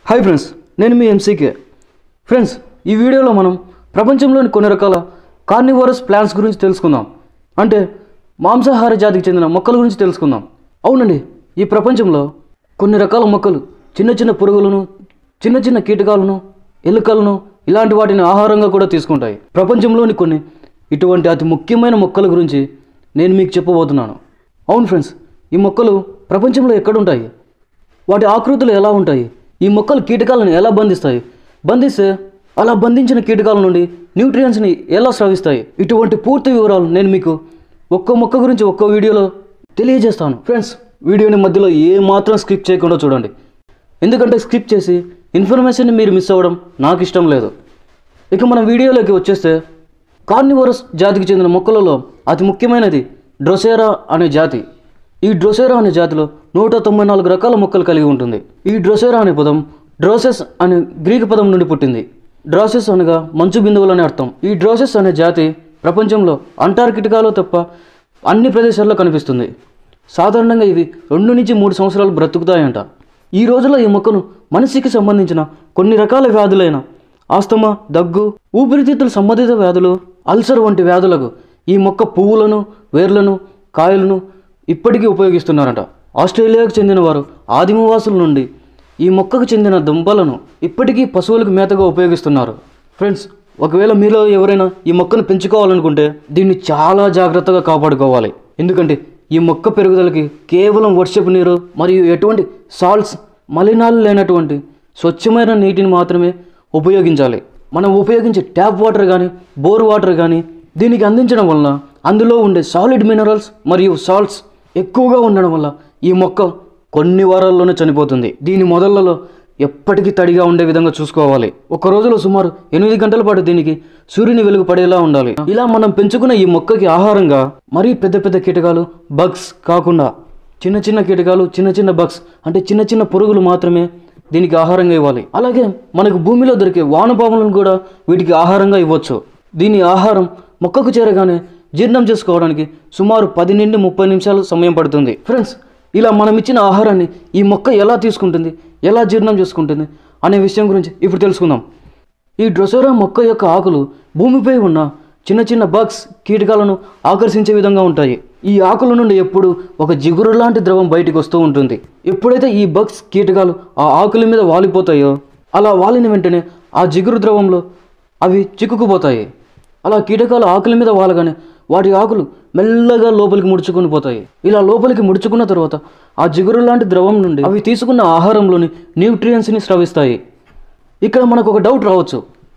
hi friends నేను మీ ఎంసీకే friends ఈ వీడియోలో మనం ప్రపంచంలోని కొన్ని రకాల కార్నివోరస్ ప్లాంట్స్ గురించి తెలుసుకుందాం అంటే మాంసాహార జాతికి చెందిన మొక్కల గురించి తెలుసుకుందాం అవునండి ఈ ప్రపంచంలో కొన్ని రకాల మొక్కలు చిన్న చిన్న పురుగులను చిన్న చిన్న కీటకాలను ఎలుకలను ఇలాంటి వాటిని ఆహారంగా కూడా తీసుకుంటాయి ప్రపంచంలోని కొన్ని ఇటువంటి అతి ముఖ్యమైన మొక్కల గురించి నేను మీకు చెప్పబోతున్నాను అవును ఫ్రెండ్స్ ఈ మొక్కలు ప్రపంచంలో ఎక్కడుంటాయి వాటి ఆకృతులు ఎలా ఉంటాయి ఈ మొక్కలు కీటకాలను ఎలా బంధిస్తాయి బంధిస్తే అలా బంధించిన కీటకాల నుండి న్యూట్రియంట్స్ని ఎలా స్రవిస్తాయి ఇటువంటి పూర్తి వివరాలు నేను మీకు ఒక్కో మొక్క గురించి ఒక్కో వీడియోలో తెలియజేస్తాను ఫ్రెండ్స్ వీడియోని మధ్యలో ఏ మాత్రం స్కిప్ చేయకుండా చూడండి ఎందుకంటే స్కిప్ చేసి ఇన్ఫర్మేషన్ని మీరు మిస్ అవ్వడం నాకు ఇష్టం లేదు ఇక మన వీడియోలోకి వచ్చేస్తే కార్నివోరస్ జాతికి చెందిన మొక్కలలో అతి ముఖ్యమైనది డ్రొసేరా అనే జాతి ఈ డ్రొసేరా అనే జాతిలో నూట తొంభై నాలుగు రకాల మొక్కలు కలిగి ఉంటుంది ఈ డ్రొసేరా అనే పదం డ్రోసెస్ అనే గ్రీకు పదం నుండి పుట్టింది డ్రాసెస్ అనగా మంచు బిందువులు అనే అర్థం ఈ డ్రోసెస్ అనే జాతి ప్రపంచంలో అంటార్కిటికాలో తప్ప అన్ని ప్రదేశాల్లో కనిపిస్తుంది సాధారణంగా ఇవి రెండు నుంచి మూడు సంవత్సరాలు బ్రతుకుతాయంట ఈ రోజుల్లో ఈ మొక్కను మనిషికి సంబంధించిన కొన్ని రకాల వ్యాధులైన ఆస్తమా దగ్గు ఊపిరితిత్తుల సంబంధిత వ్యాధులు అల్సర్ వంటి వ్యాధులకు ఈ మొక్క పువ్వులను వేర్లను కాయలను ఇప్పటికీ ఉపయోగిస్తున్నారట ఆస్ట్రేలియాకు చెందిన వారు ఆదిమవాసుల నుండి ఈ మొక్కకు చెందిన దుంపలను ఇప్పటికీ పశువులకు మేతగా ఉపయోగిస్తున్నారు ఫ్రెండ్స్ ఒకవేళ మీలో ఎవరైనా ఈ మొక్కను పెంచుకోవాలనుకుంటే దీన్ని చాలా జాగ్రత్తగా కాపాడుకోవాలి ఎందుకంటే ఈ మొక్క పెరుగుదలకి కేవలం వర్షపు నీరు మరియు ఎటువంటి సాల్ట్స్ మలినాలు లేనటువంటి స్వచ్ఛమైన నీటిని మాత్రమే ఉపయోగించాలి మనం ఉపయోగించే ట్యాప్ వాటర్ కానీ బోర్ వాటర్ కానీ దీనికి అందించడం వలన అందులో ఉండే సాలిడ్ మినరల్స్ మరియు సాల్ట్స్ ఎక్కువగా ఉండడం వల్ల ఈ మొక్క కొన్ని వారాల్లోనే చనిపోతుంది దీని మొదళ్లలో ఎప్పటికీ తడిగా ఉండే విధంగా చూసుకోవాలి ఒక రోజులో సుమారు ఎనిమిది గంటల పాటు దీనికి సూర్యుని వెలుగు పడేలా ఉండాలి ఇలా మనం పెంచుకున్న ఈ మొక్కకి ఆహారంగా మరీ పెద్ద పెద్ద కీటకాలు బగ్స్ కాకుండా చిన్న చిన్న కీటకాలు చిన్న చిన్న బగ్స్ అంటే చిన్న చిన్న పురుగులు మాత్రమే దీనికి ఆహారంగా ఇవ్వాలి అలాగే మనకు భూమిలో దొరికే వానపాములను కూడా వీటికి ఆహారంగా ఇవ్వచ్చు దీని ఆహారం మొక్కకు చేరగానే జీర్ణం చేసుకోవడానికి సుమారు పది నుండి ముప్పై నిమిషాలు సమయం పడుతుంది ఫ్రెండ్స్ ఇలా మనం ఇచ్చిన ఆహారాన్ని ఈ మొక్క ఎలా తీసుకుంటుంది ఎలా జీర్ణం చేసుకుంటుంది అనే విషయం గురించి ఇప్పుడు తెలుసుకుందాం ఈ డ్రొసోరా మొక్క యొక్క ఆకులు భూమిపై ఉన్న చిన్న చిన్న బగ్స్ కీటకాలను ఆకర్షించే విధంగా ఉంటాయి ఈ ఆకుల నుండి ఎప్పుడు ఒక జిగురు లాంటి ద్రవం బయటికి వస్తూ ఉంటుంది ఎప్పుడైతే ఈ బగ్స్ కీటకాలు ఆ ఆకుల మీద వాలిపోతాయో అలా వాలిన వెంటనే ఆ జిగురు ద్రవంలో అవి చిక్కుకుపోతాయి అలా కీటకాలు ఆకుల మీద వాలగానే వాటి ఆకులు మెల్లగా లోపలికి ముడుచుకొని పోతాయి ఇలా లోపలికి ముడుచుకున్న తర్వాత ఆ జిగురు లాంటి ద్రవం నుండి అవి తీసుకున్న ఆహారంలోని న్యూట్రియంట్స్ని స్రవిస్తాయి ఇక్కడ మనకు ఒక డౌట్ రావచ్చు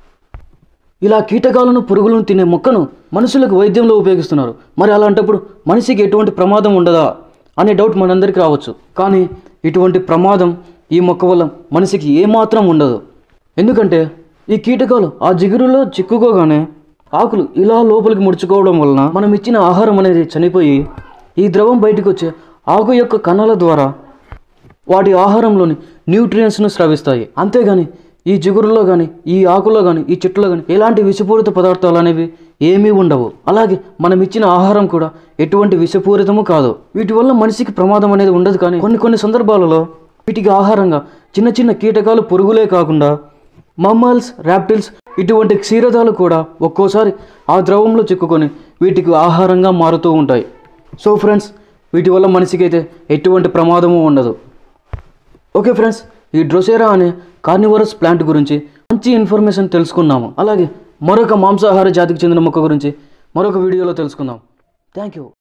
ఇలా కీటకాలను పురుగులను తినే మొక్కను మనుషులకు వైద్యంలో ఉపయోగిస్తున్నారు మరి అలాంటప్పుడు మనిషికి ఎటువంటి ప్రమాదం ఉండదా అనే డౌట్ మనందరికీ రావచ్చు కానీ ఇటువంటి ప్రమాదం ఈ మొక్క వల్ల మనిషికి ఏమాత్రం ఉండదు ఎందుకంటే ఈ కీటకాలు ఆ జిగురులో చిక్కుకోగానే ఆకులు ఇలా లోపలికి ముడుచుకోవడం వలన మనం ఇచ్చిన ఆహారం అనేది చనిపోయి ఈ ద్రవం బయటకు వచ్చే ఆకు యొక్క కణాల ద్వారా వాటి ఆహారంలోని న్యూట్రియంట్స్ను స్రవిస్తాయి అంతేగాని ఈ జిగురులో కానీ ఈ ఆకులో కానీ ఈ చెట్టులో కానీ ఎలాంటి విషపూరిత పదార్థాలు అనేవి ఏమీ ఉండవు అలాగే మనం ఇచ్చిన ఆహారం కూడా ఎటువంటి విషపూరితము కాదు వీటి వల్ల మనిషికి ప్రమాదం అనేది ఉండదు కానీ కొన్ని కొన్ని సందర్భాలలో వీటికి ఆహారంగా చిన్న చిన్న కీటకాలు పురుగులే కాకుండా మమ్మల్స్ ర్యాప్టిల్స్ ఇటువంటి క్షీరదాలు కూడా ఒక్కోసారి ఆ ద్రవంలో చిక్కుకొని వీటికి ఆహారంగా మారుతూ ఉంటాయి సో ఫ్రెండ్స్ వీటి వల్ల మనిషికి అయితే ఎటువంటి ప్రమాదము ఉండదు ఓకే ఫ్రెండ్స్ ఈ డ్రొసేరా అనే కార్నివరస్ ప్లాంట్ గురించి మంచి ఇన్ఫర్మేషన్ తెలుసుకున్నాము అలాగే మరొక మాంసాహార జాతికి చెందిన మొక్క గురించి మరొక వీడియోలో తెలుసుకుందాం థ్యాంక్ యూ